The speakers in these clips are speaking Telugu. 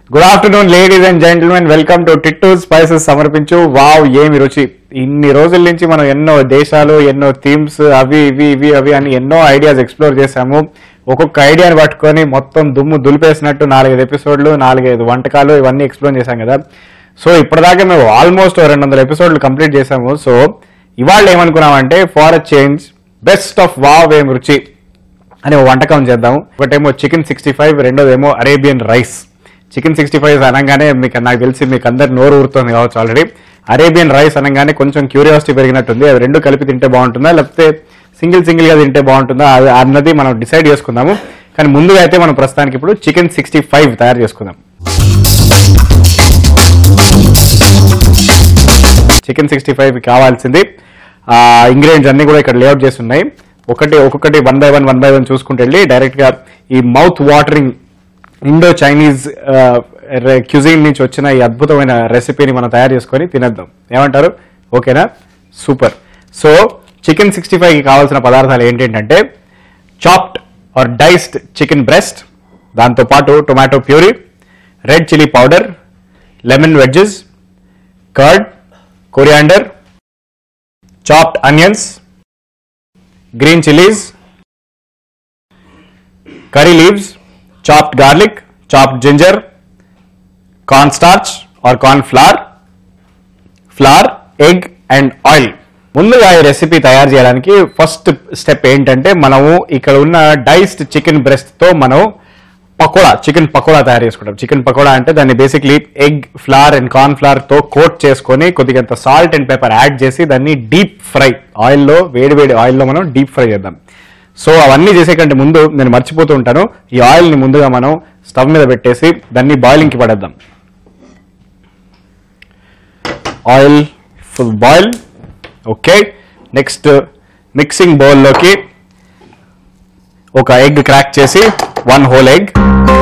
Good afternoon ladies and gentlemen welcome to Kittu spices సమర్పించు వావ్ ఏమి రుచి ఇన్ని రోజుల నుంచి మనం ఎన్నో దేశాలు ఎన్నో థీమ్స్ అవి ఇవి ఇవి అవి అని ఎన్నో ఐడియాస్ ఎక్స్ప్లోర్ చేశాము ఒక్కొక్క ఐడియాని పట్టుకొని మొత్తం దుమ్ము దులిపేసినట్టు నాలుగైదు ఎపిసోడ్లు నాలుగైదు వంటకాలు ఇవన్నీ ఎక్స్ప్లోర్ చేశాం కదా సో ఇప్పటిదాకా మేము ఆల్మోస్ట్ రెండు వందల ఎపిసోడ్లు కంప్లీట్ చేశాము సో ఇవాళ ఏమనుకున్నామంటే for a change best of wow ఏం రుచి అని ఒక వంటకం చేద్దాము ఒకటేమో చికెన్ సిక్స్టీ ఫైవ్ రెండోదేమో Arabian rice chicken sixty five అనగానే మీకు నాకు తెలిసి మీకు అందరు నోరు ఊరుతుంది కావచ్చు ఆల్రెడీ అరేబియన్ రైస్ అనగానే కొంచెం క్యూరియాసిటీ పెరిగినట్టుంది అది రెండు కలిపి తింటే బాగుంటుందా లేకపోతే సింగిల్ సింగిల్ గా తింటే బాగుంటుందా అది అన్నది మనం డిసైడ్ చేసుకుందాము కానీ ముందుగా అయితే మనం ప్రస్తుతానికి ఇప్పుడు చికెన్ సిక్స్టీ ఫైవ్ తయారు చేసుకుందాం చికెన్ సిక్స్టీ ఫైవ్ కావాల్సింది ఇంగ్రీడియంట్స్ అన్ని కూడా ఇక్కడ లేఅవుట్ చేసి ఉన్నాయి ఒకటి ఒక్కొక్కటి one by one one by one చూసుకుంటూ వెళ్ళి డైరెక్ట్ గా ఈ mouth watering Indo Chinese cuisine నుంచి వచ్చిన ఈ అద్భుతమైన రెసిపీని మనం తయారు చేసుకొని తినేద్దాం ఏమంటారు ఓకేనా సూపర్ సో చికెన్ సిక్స్టీ ఫైవ్కి కావాల్సిన పదార్థాలు ఏంటంటే chopped or diced chicken breast దాంతోపాటు tomato puree red chilli powder lemon wedges curd coriander chopped onions green chillies curry leaves, chopped garlic, chopped ginger, cornstarch or corn flour, flour, egg and oil. ముందుగా ఈ రెసిపీ తయారు చేయడానికి ఫస్ట్ స్టెప్ ఏంటంటే మనము ఇక్కడ ఉన్న డైస్డ్ చికెన్ బ్రెస్ట్ తో మనం పకోడా చికెన్ పకోడా తయారు చేసుకుంటాం చికెన్ పకోడా అంటే దాన్ని basically egg flour and corn flour తో కోట్ చేసుకొని కొద్దిగంత సాల్ట్ అండ్ పెప్పర్ యాడ్ చేసి దాన్ని డీప్ ఫ్రై ఆయిల్లో వేడి వేడి ఆయిల్లో మనం డీప్ ఫ్రై చేద్దాం సో అవన్నీ చేసే కంటే ముందు నేను మర్చిపోతూ ఉంటాను ఈ ఆయిల్ని ముందుగా మనం స్టవ్ మీద పెట్టేసి దాన్ని బాయిలింగ్కి పడేద్దాం oil full boil okay next mixing బౌల్లోకి ఒక ఎగ్ క్రాక్ చేసి వన్ హోల్ ఎగ్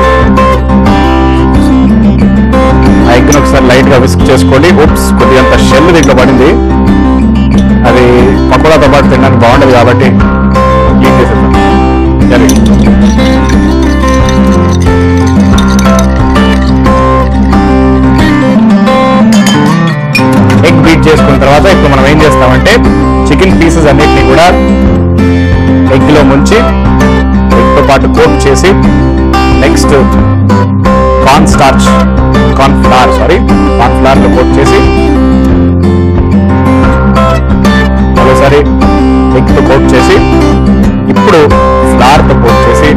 ఆ ఎగ్ని ఒకసారి లైట్గా విస్క్ చేసుకోండి ఉప్స్ కొద్దిగంత షెల్ దీంట్లో పడింది అది పకోడాతో పాటు తినడానికి బాగుండదు కాబట్టి క్లీన్ చేసేద్దాం సరే ఎగ్ బీట్ చేసుకున్న తర్వాత ఇప్పుడు మనం ఏం చేస్తామంటే చికెన్ పీసెస్ అన్నిటిని కూడా ఎగ్ లో ముంచి ఎగ్ తో పాటు కోట్ చేసి next corn starch corn flour sorry corn flour లో కోట్ చేసి మరోసారి ఎగ్ తో కోట్ చేసి ఇప్పుడు ఫ్లార్ తో కోట్ చేసి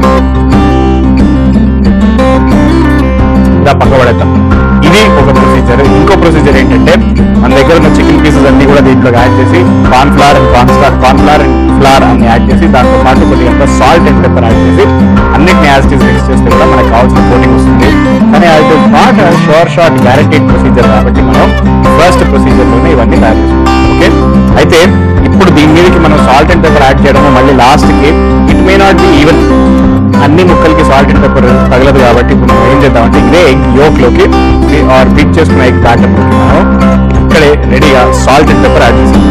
ఇలా పక్క పడేద్దాం ఇది ఒక ప్రొసీజర్ ఇంకో ప్రొసీజర్ ఏంటంటే మన దగ్గర ఉన్న చికెన్ పీసెస్ అన్ని కూడా దీంట్లో యాడ్ చేసి corn flour and corn starch corn flour and flour అన్ని యాడ్ చేసి దాంతో పాటు కొద్దిగా సాల్ట్ అండ్ పెప్పర్ యాడ్ చేసి అన్నిటిని యాజ్ టీస్ మిక్స్ చేస్తే కూడా మనకు కావాల్సిన కోటింగ్ వస్తుంది కానీ అది not sure shot guaranteed procedure కాబట్టి మనం ఫస్ట్ ప్రొసీజర్ లోనే ఇవన్నీ తయారు చేసుకుంటాం ఓకే అయితే ఇప్పుడు దీని మీదకి మనం సాల్ట్ అండ్ పెప్పర్ యాడ్ చేయడం మళ్ళీ లాస్ట్ కి it may not be even అన్ని ముక్కలకి సాల్ట్ అండ్ పెప్పర్ తగలదు కాబట్టి ఇప్పుడు మనం ఏం చేద్దామంటే ఇదే ఎగ్ యోక్ లోకి ఆర్ బీట్ చేసుకున్న ఎగ్ బ్యాటర్ లోకి మనం ఇక్కడే రెడీగా సాల్ట్ అండ్ పెప్పర్ యాడ్ చేసాం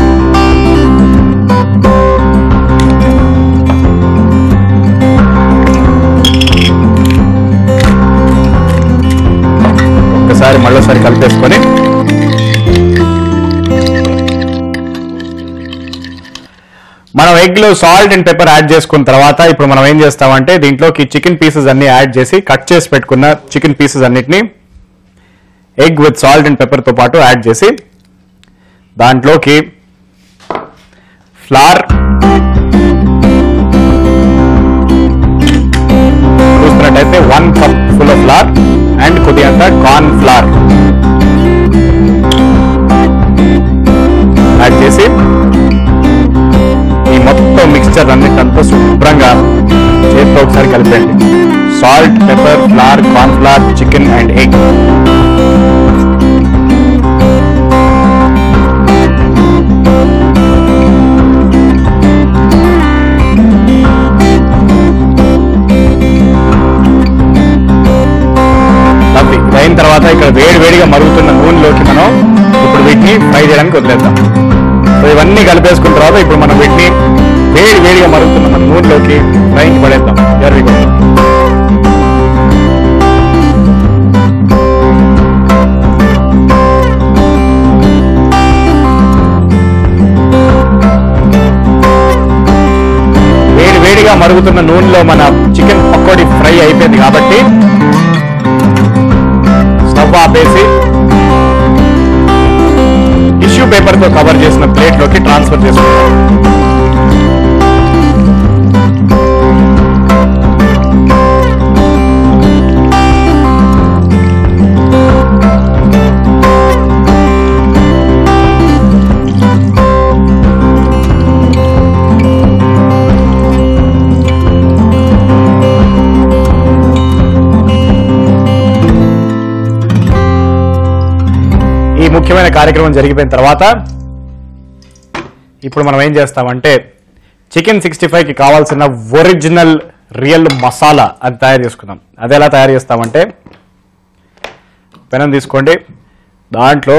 ఒక్కసారి మళ్ళీసారి కలిపేసుకొని మనం ఎగ్ లో సాల్ట్ అండ్ పెప్పర్ యాడ్ చేసుకున్న తర్వాత ఇప్పుడు మనం ఏం చేస్తామంటే దీంట్లోకి చికెన్ పీసెస్ అన్ని యాడ్ చేసి కట్ చేసి పెట్టుకున్న చికెన్ పీసెస్ అన్నిటిని egg with salt and pepper తో పాటు యాడ్ చేసి దాంట్లోకి ఫ్లార్ చూస్తున్నట్టయితే one cup full of flour and కొద్దిగంత కార్న్ ఫ్లార్ యాడ్ చేసి ఈ మొత్తం మిక్స్చర్ అన్నిటింతా శుభ్రంగా చేతితో ఒకసారి కలిపండి salt pepper flour corn flour chicken and egg lovely ఇది అయిన తర్వాత ఇక్కడ వేడి వేడిగా మరుగుతున్న నూనెలోకి మనం ఇప్పుడు వీటిని ఫ్రై చేయడానికి వదిలేద్దాం సో ఇవన్నీ కలిపేసుకున్న తర్వాత ఇప్పుడు మనం వీటిని వేడి వేడిగా మరుగుతున్న మన నూనెలోకి ఫ్రైకి పడేద్దాం వెరీ గుడ్ వేడిగా మరుగుతున్న నూనెలో మన చికెన్ పకోడీ ఫ్రై అయిపోయింది కాబట్టి స్టవ్ ఆపేసి టిష్యూ పేపర్ తో కవర్ చేసిన ప్లేట్ లోకి ట్రాన్స్ఫర్ చేసుకుంటాం ఈ ముఖ్యమైన కార్యక్రమం జరిగిపోయిన తర్వాత ఇప్పుడు మనం ఏం చేస్తామంటే చికెన్ సిక్స్టీ ఫైవ్కి కావాల్సిన ఒరిజినల్ రియల్ మసాలా అది తయారు చేసుకుందాం అది ఎలా తయారు చేస్తామంటే పెనం తీసుకోండి దాంట్లో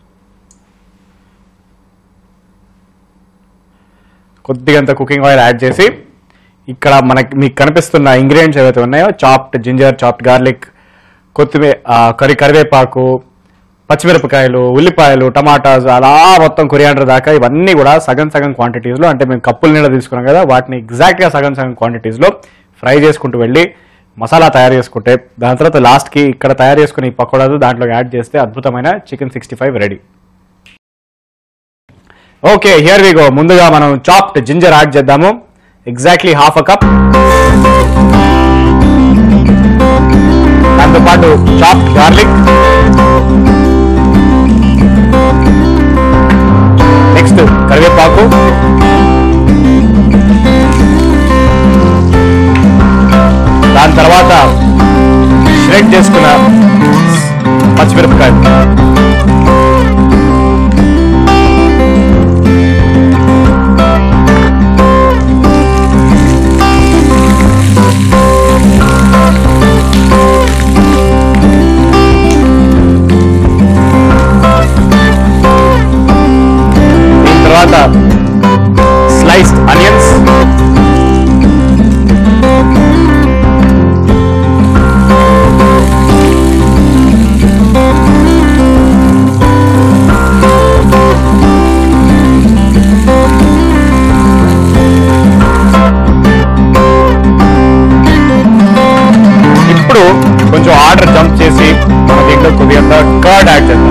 కొద్దిగంత కుకింగ్ ఆయిల్ యాడ్ చేసి ఇక్కడ మనకి మీకు కనిపిస్తున్న ఇంగ్రీడియంట్స్ ఏవైతే ఉన్నాయో చాప్డ్ జింజర్ చాప్డ్ గార్లిక్ కొత్తిమీర ఆ, కరి కరివేపాకు పచ్చిమిరపకాయలు ఉల్లిపాయలు టమాటాస్ అలా మొత్తం కొరియాండర్ దాకా ఇవన్నీ కూడా సగం సగం క్వాంటిటీస్లో అంటే మేము కప్పుల నీళ్ళ తీసుకున్నాం కదా వాటిని ఎగ్జాక్ట్గా సగం సగం క్వాంటిటీస్లో ఫ్రై చేసుకుంటూ వెళ్ళి మసాలా తయారు చేసుకుంటే దాని తర్వాత లాస్ట్కి ఇక్కడ తయారు చేసుకుని ఈ పకోడాలు దాంట్లో యాడ్ చేస్తే అద్భుతమైన chicken sixty five ready okay here we go ముందుగా మనం చాప్డ్ జింజర్ యాడ్ చేద్దాము ఎగ్జాక్ట్లీ హాఫ్ అ కప్ దాంతో పాటు చాప్డ్ గార్లిక్ నెక్స్ట్ కరివేపాకు దాని తర్వాత ష్రెడ్ చేసుకున్న పచ్చిమిరపకాయలు దీని తర్వాత స్లైస్డ్ అనియన్స్ ఇప్పుడు కొంచెం ఆర్డర్ జంప్ చేసి మన దీంట్లో కొద్దిగా కర్డ్ యాడ్ చేద్దాం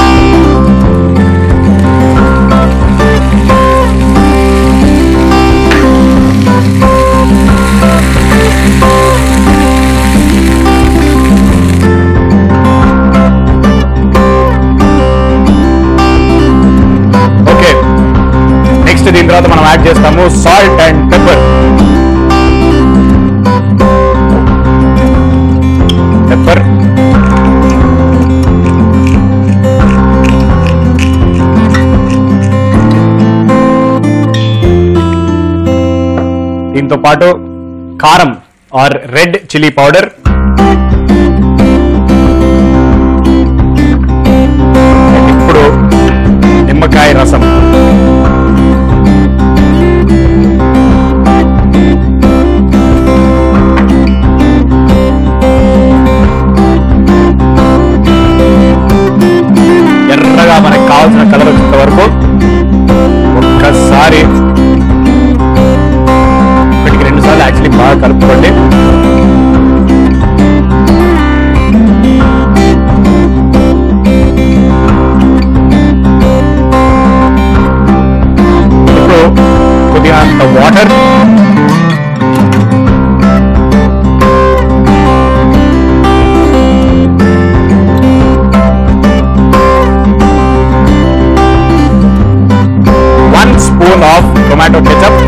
ఓకే నెక్స్ట్ దీని తర్వాత మనం యాడ్ చేస్తాము సాల్ట్ అండ్ పెప్పర్ పెప్పర్ దీంతో పాటు కారం ఆర్ రెడ్ చిల్లీ పౌడర్ ఇప్పుడు నిమ్మకాయ రసం ఎర్రగా మనకు కావాల్సిన కలర్ వచ్చేంత వరకు ఒక్కసారి ఒకటికి రెండు సార్లు యాక్చువల్లీ బాగా కలుపుకోండి ఇప్పుడు కొద్దిగా అంత water one spoon of tomato ketchup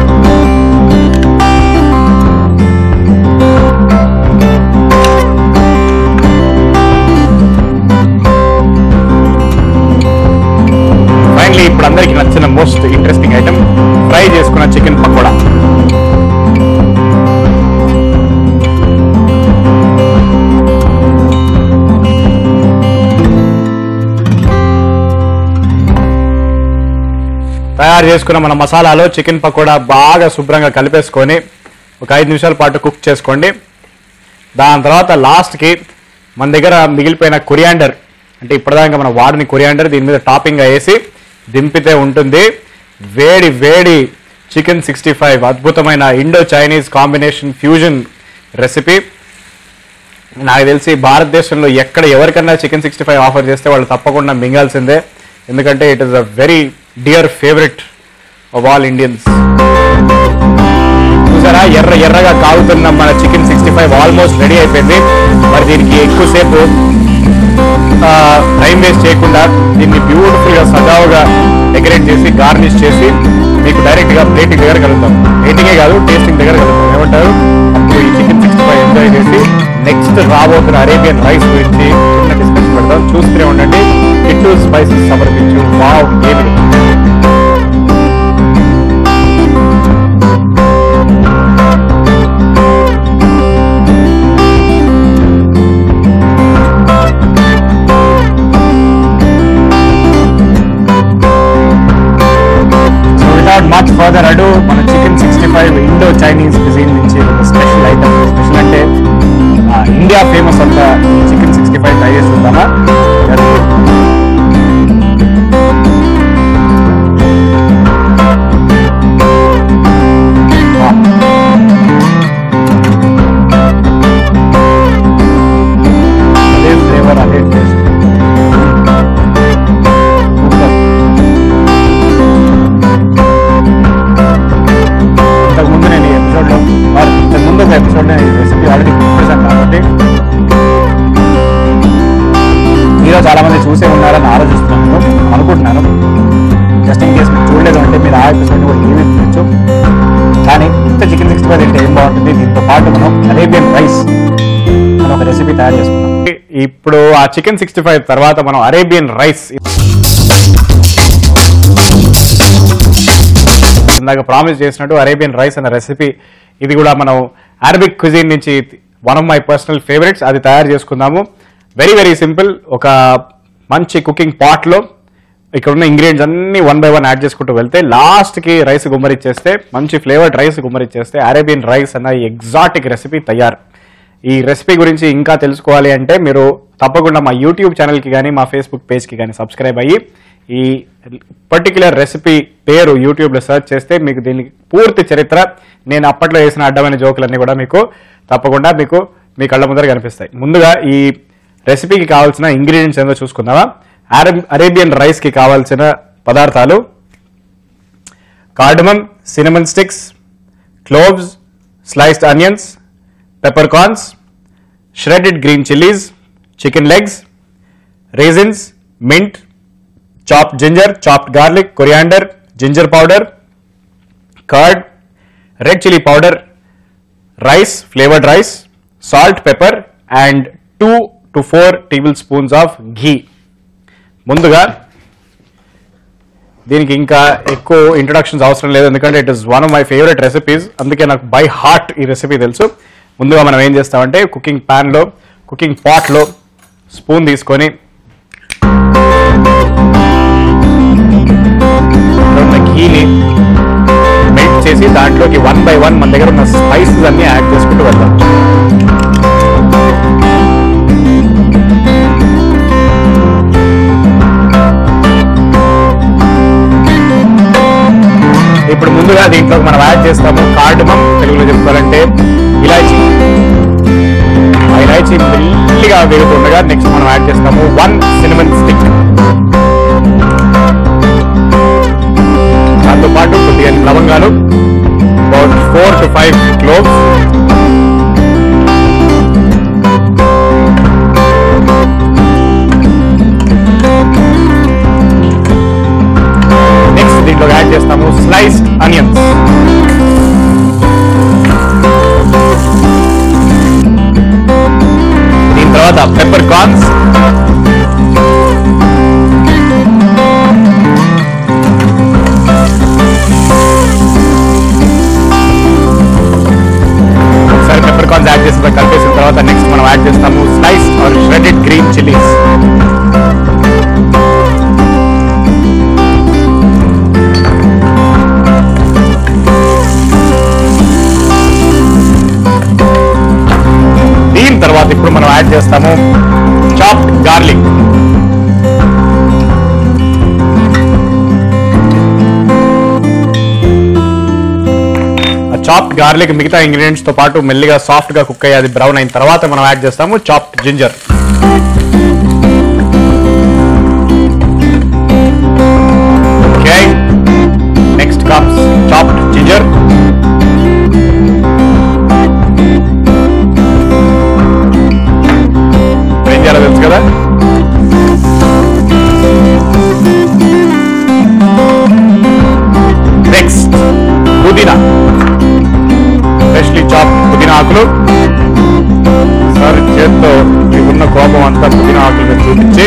finally ఇప్పుడు అందరికి నచ్చిన మోస్ట్ ఇంట్రెస్టింగ్ ఐటమ్ ఫ్రై చేసుకున్న చికెన్ పకోడా తయారు చేసుకున్న మన మసాలాలో చికెన్ పకోడా బాగా శుభ్రంగా కలిపేసుకొని ఒక ఐదు నిమిషాల పాటు కుక్ చేసుకోండి దాని తర్వాత లాస్ట్కి మన దగ్గర మిగిలిపోయిన కొరియాండర్ అంటే ఇప్పటిదాకా మనం వాడిన కొరియాండర్ దీని మీద టాపింగ్ వేసి దింపితే ఉంటుంది వేడి వేడి చికెన్ సిక్స్టీ ఫైవ్ అద్భుతమైన Indo Chinese combination fusion recipe నాకు తెలిసి భారతదేశంలో ఎక్కడ ఎవరికన్నా చికెన్ సిక్స్టీ ఫైవ్ ఆఫర్ చేస్తే వాళ్ళు తప్పకుండా మింగాల్సిందే ఎందుకంటే it is a very dear favourite of all Indians చూసారా ఎర్ర ఎర్రగా కాగుతున్న మన chicken sixty five almost ready అయిపోయింది మరి దీనికి ఎక్కువసేపు టైం వేస్ట్ చేయకుండా దీన్ని బ్యూటిఫుల్ గా సజావుగా డెకరేట్ చేసి గార్నిష్ చేసి మీకు డైరెక్ట్ గా ప్లేటింగ్ దగ్గర కలుగుతాం ప్లేటింగే కాదు టేస్టింగ్ దగ్గర కలుగుతాం ఏమంటారు అప్పుడు ఈ చికెన్ సిక్స్టీ ఫైవ్ ఎంజాయ్ చేసి నెక్స్ట్ రాబోతున్న అరేబియన్ రైస్ గురించి చిన్న డిస్కషన్ పెడతాం చూస్తూనే ఉండండి కిట్టు స్పైసెస్ సమర్పించు వావ్ ఏమి so without much further ado మన chicken sixty five Indo Chinese cuisine నుంచి ఒక స్పెషల్ ఐటమ్ స్పెషల్ అంటే ఆ, ఇండియా ఫేమస్ అంతా చికెన్ సిక్స్టీ ఫైవ్ ట్రై చేసి చూద్దామా అదే ఫ్లేవర్ అదే టేస్ట్ ఇంతకు ముందు నేను ఈ ఎపిసోడ్లో ఆర్ ఇంతకు ముందు ఒక ఎపిసోడ్లో ఈ రెసిపీ ఆల్రెడీ కుక్ చేశాను కాబట్టి మీలో చాలా మంది చూసే ఉన్నారని ఆలోచిస్తున్నాను అనుకుంటున్నాను జస్ట్ ఇన్ కేస్ మీరు చూడలేదు అంటే మీరు ఆ ఎపిసోడ్ కూడా ఏమి తినచ్చు కానీ ఇంత చికెన్ సిక్స్టీ ఫైవ్ తింటే ఏం బాగుంటుంది దీంతో పాటు మనం అరేబియన్ రైస్ అని ఒక రెసిపీ తయారు చేసుకున్నాం ఇప్పుడు ఆ చికెన్ సిక్స్టీ ఫైవ్ తర్వాత మనం అరేబియన్ రైస్ ఇందాక ప్రామిస్ చేసినట్టు అరేబియన్ రైస్ అనే రెసిపీ ఇది కూడా మనం అరబిక్ క్విజిన్ నుంచి one of my personal favourites అది తయారు చేసుకుందాము వెరీ వెరీ సింపుల్ ఒక మంచి కుకింగ్ పాట్లో ఇక్కడ ఉన్న ఇంగ్రీడియంట్స్ అన్ని వన్ బై వన్ యాడ్ చేసుకుంటూ వెళ్తే లాస్ట్కి రైస్ గుమ్మరిచ్చేస్తే మంచి ఫ్లేవర్డ్ రైస్ గుమ్మరిచ్చేస్తే అరేబియన్ రైస్ అన్న ఈ ఎగ్జాటిక్ రెసిపీ తయారు ఈ రెసిపీ గురించి ఇంకా తెలుసుకోవాలి అంటే మీరు తప్పకుండా మా యూట్యూబ్ ఛానల్కి కానీ మా ఫేస్బుక్ పేజ్కి కానీ సబ్స్క్రైబ్ అయ్యి ఈ పర్టికులర్ రెసిపీ పేరు యూట్యూబ్లో సెర్చ్ చేస్తే మీకు దీనికి పూర్తి చరిత్ర నేను అప్పట్లో వేసిన అడ్డమైన జోకులన్నీ కూడా మీకు తప్పకుండా మీకు మీ కళ్ళ ముందర కనిపిస్తాయి ముందుగా ఈ రెసిపీకి కావాల్సిన ఇంగ్రీడియంట్స్ ఏందో చూసుకుందామా అరబ్ అరేబియన్ రైస్కి కావాల్సిన పదార్థాలు cardamom cinnamon sticks cloves sliced onions peppercorns shredded green chilies, chicken legs, raisins, mint, chopped ginger, chopped garlic, coriander, ginger powder, curd, red chili powder, rice, flavored rice, salt, pepper, and 2 to 4 tablespoons of ghee. ముందుగా దీనికి ఇంకా ఎక్కువ ఇంట్రొడక్షన్స్ అవసరం లేదు ఎందుకంటే it is one of my favourite recipes అందుకే నాకు బై హార్ట్ ఈ రెసిపీ తెలుసు ముందుగా మనం ఏం చేస్తామంటే కుకింగ్ ప్యాన్లో కుకింగ్ పాట్లో స్పూన్ తీసుకొని ఇక్కడ ఉన్న ఘీని మెల్ట్ చేసి దాంట్లోకి వన్ బై వన్ మన దగ్గర ఉన్న స్పైసెస్ అన్ని యాడ్ చేసుకుంటూ వెళ్దాం ఇప్పుడు ముందుగా దీంట్లోకి మనం యాడ్ చేస్తాము కార్డమం తెలుగులో చెప్పుకోవాలంటే ఇలాచీ ఆ ఇలాచీ మెల్లిగా వేగుతుండగా నెక్స్ట్ మనం యాడ్ చేస్తాము వన్ సినిమన్ స్టిక్ దాంతో పాటు కొద్దిగా లవంగాలు about four to five cloves next దీంట్లో యాడ్ చేస్తాము స్లైస్డ్ ఆనియన్స్ దీని తర్వాత పెప్పర్ కార్న్స్ ఒకసారి పెప్పర్ కార్న్స్ యాడ్ చేసిన కలిపేసిన తర్వాత నెక్స్ట్ మనం యాడ్ చేస్తాము slice or shredded green chillies దీని తర్వాత ఇప్పుడు మనం యాడ్ చేస్తాము చాప్డ్ గార్లిక్ చాప్డ్ గార్లిక్ మిగతా ఇంగ్రీడియంట్స్ తో పాటు మెల్లిగా సాఫ్ట్ గా కుక్ అయ్యి అది బ్రౌన్ అయిన తర్వాత మనం యాడ్ చేస్తాము chopped ginger okay next comes chopped ginger ఏం చేయాలో తెలుసు కదా నెక్స్ట్ పుదీనా ఫ్రెష్లీ చాప్ పుదీనా ఆకులు సార్ చేత్తో ఉన్న కోపం అంతా పుదీనా ఆకుల మీద చూపించి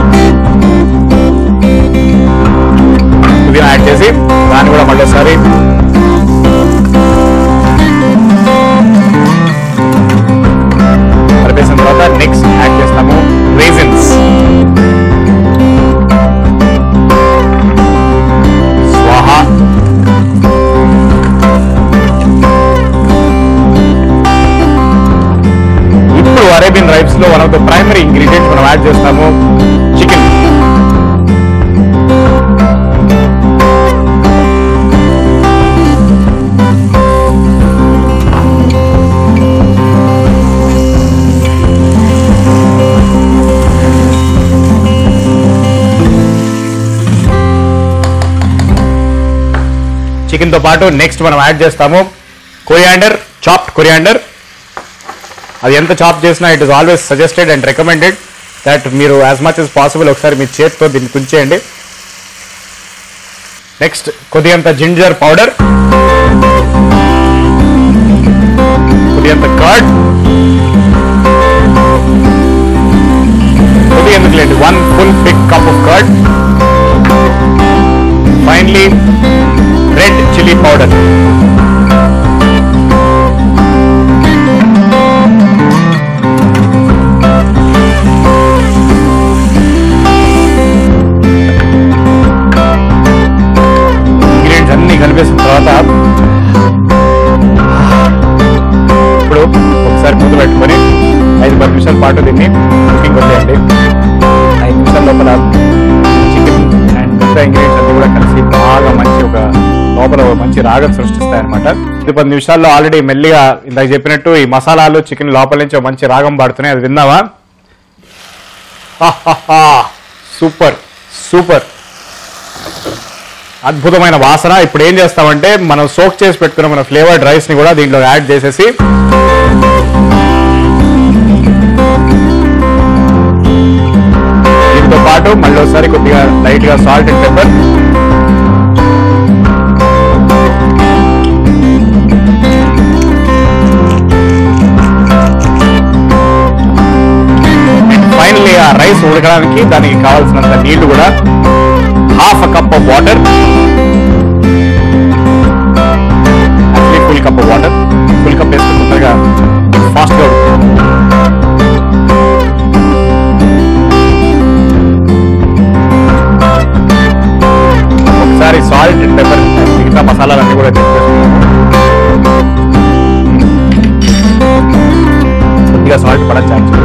పుదీనా యాడ్ చేసి దాన్ని కూడా మళ్ళీసారి కలిపేసిన తర్వాత నెక్స్ట్ యాడ్ చేస్తాము రేజిన్స్ స్వాహా ఇప్పుడు అరేబియన్ రైస్ లో one of the primary ingredient మనం యాడ్ చేస్తాము చికెన్ చికెన్ తో పాటు నెక్స్ట్ మనం యాడ్ చేస్తాము కొరియాండర్ చాప్డ్ కొరియాండర్ అది ఎంత చాప్ చేసినా it is always suggested and recommended that మీరు యాజ్ మచ్ as పాసిబుల్ ఒకసారి మీ చేతితో దీన్ని కుంచేయండి నెక్స్ట్ కొద్దిగంత జింజర్ పౌడర్ కొద్దిగంత కర్డ్ కొద్దిగా ఎందుకు లేదు one full big cup of curd finally red chilli powder ingredients అన్ని కలిపేసిన తర్వాత ఇప్పుడు ఒకసారి మూత పెట్టుకొని ఐదు పది నిమిషాల పాటు దీన్ని కుకింగ్ వదిలేయండి ఐదు నిమిషాల లోపల చికెన్ అండ్ మిగతా ఇంగ్రీడియంట్స్ అన్ని కూడా కలిసి బాగా మంచి ఒక లోపల ఒక మంచి రాగం సృష్టిస్తాయి అనమాట ఇది పది నిమిషాల్లో ఆల్రెడీ మెల్లిగా ఇందాక చెప్పినట్టు ఈ మసాలాలు చికెన్ లోపల నుంచి ఒక మంచి రాగం పాడుతున్నాయి అది విందామా సూపర్ సూపర్ అద్భుతమైన వాసన ఇప్పుడు ఏం చేస్తామంటే మనం సోక్ చేసి పెట్టుకున్న మన ఫ్లేవర్డ్ రైస్ ని కూడా దీంట్లో యాడ్ చేసేసి దీంతో పాటు మళ్ళీ ఒకసారి కొద్దిగా లైట్ గా సాల్ట్ అండ్ పెప్పర్ ఫైనల్లీ ఆ రైస్ ఉడకడానికి దానికి కావాల్సినంత నీళ్లు కూడా half a cup of water actually full cup of water full cup వేసుకుని తొందరగా ఫాస్ట్గా ఒకసారి సాల్ట్ అండ్ పెప్పర్ మిగతా మసాలాలన్నీ కూడా తీసుకొచ్చుకున్నాము కొద్దిగా సాల్ట్ పడచ్చు యాక్చువల్లీ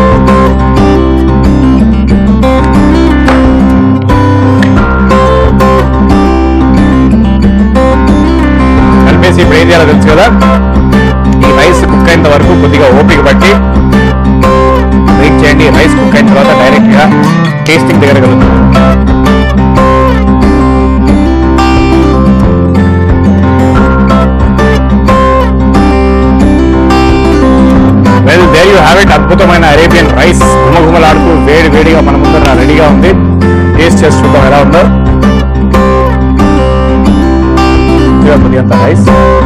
కలిపేసి ఇప్పుడు ఏం చేయాలో తెలుసు కదా ఈ రైస్ కుక్ అయినంత వరకు కొద్దిగా ఓపిక పట్టి వెయిట్ చేయండి రైస్ కుక్ అయిన తర్వాత డైరెక్ట్ గా టేస్టింగ్ దగ్గర కలుగుతుంది well there you have it అద్భుతమైన అరేబియన్ రైస్ గుమగుమలాడుతూ వేడి వేడిగా మన ముందర రెడీగా ఉంది టేస్ట్ చేసి చూద్దాం ఎలా ఉందో కొద్దిగా కొద్దిగంత రైస్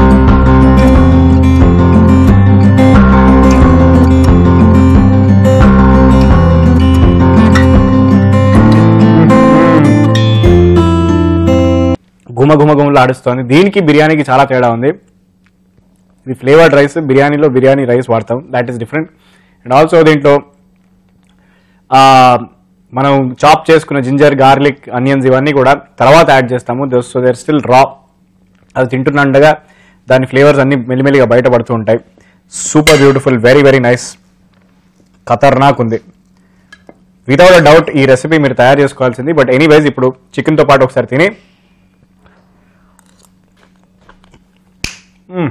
గుమ గుమ గుమలు ఆడుస్తోంది దీనికి బిర్యానీకి చాలా తేడా ఉంది ఇది ఫ్లేవర్డ్ రైస్ బిర్యానీలో బిర్యానీ రైస్ వాడతాం that is different and also దీంట్లో ఆ, మనం చాప్ చేసుకున్న జింజర్ గార్లిక్ అనియన్స్ ఇవన్నీ కూడా తర్వాత యాడ్ చేస్తాము సో దేర్ స్టిల్ రా అది తింటున్నండగా దాని ఫ్లేవర్స్ అన్ని మెల్లిమెల్లిగా బయటపడుతూ ఉంటాయి super beautiful very very nice ఖతర్నాక్ ఉంది వితౌట్ డౌట్ ఈ రెసిపీ మీరు తయారు చేసుకోవాల్సింది బట్ ఎనీవైజ్ ఇప్పుడు చికెన్తో పాటు ఒకసారి తిని మ్మ్.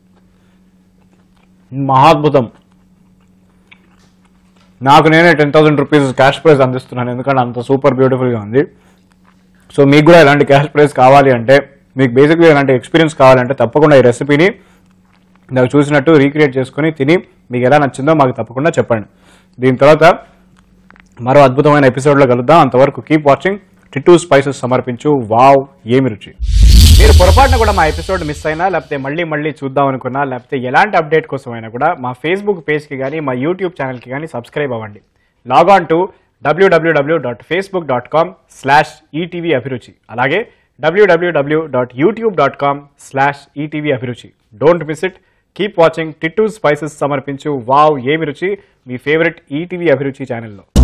మహాద్భుతం నాకు నేనే ten thousand rupees cash prize అందిస్తున్నాను ఎందుకంటే అంత సూపర్ బ్యూటిఫుల్గా ఉంది సో మీకు కూడా ఇలాంటి క్యాష్ ప్రైజ్ కావాలి అంటే మీకు బేసిక్గా ఇలాంటి ఎక్స్పీరియన్స్ కావాలంటే తప్పకుండా ఈ రెసిపీని నాకు చూసినట్టు రీక్రియేట్ చేసుకొని తిని మీకు ఎలా నచ్చిందో మాకు తప్పకుండా చెప్పండి దీని తర్వాత మరో అద్భుతమైన ఎపిసోడ్లో కలుద్దాం అంతవరకు కీప్ వాచింగ్ టిట్టు స్పైసెస్ సమర్పించు వావ్ ఏమి రుచి మీరు పొరపాటున కూడా మా ఎపిసోడ్ మిస్ అయినా లేకపోతే మళ్ళీ మళ్ళీ చూద్దాం అనుకున్నా లేకపోతే ఎలాంటి అప్డేట్ కోసం అయినా కూడా మా ఫేస్బుక్ పేజ్కి కానీ మా యూట్యూబ్ ఛానల్కి కానీ సబ్స్క్రైబ్ అవ్వండి log on to W W W dot Facebook dot com slash ETV Abhiruchi అలాగే W W W dot YouTube dot com slash ETV Abhiruchi don't miss it keep watching Kittu spices సమర్పించు వావ్ ఏమి రుచి మీ ఫేవరెట్ ఈటీవీ అభిరుచి ఛానల్లో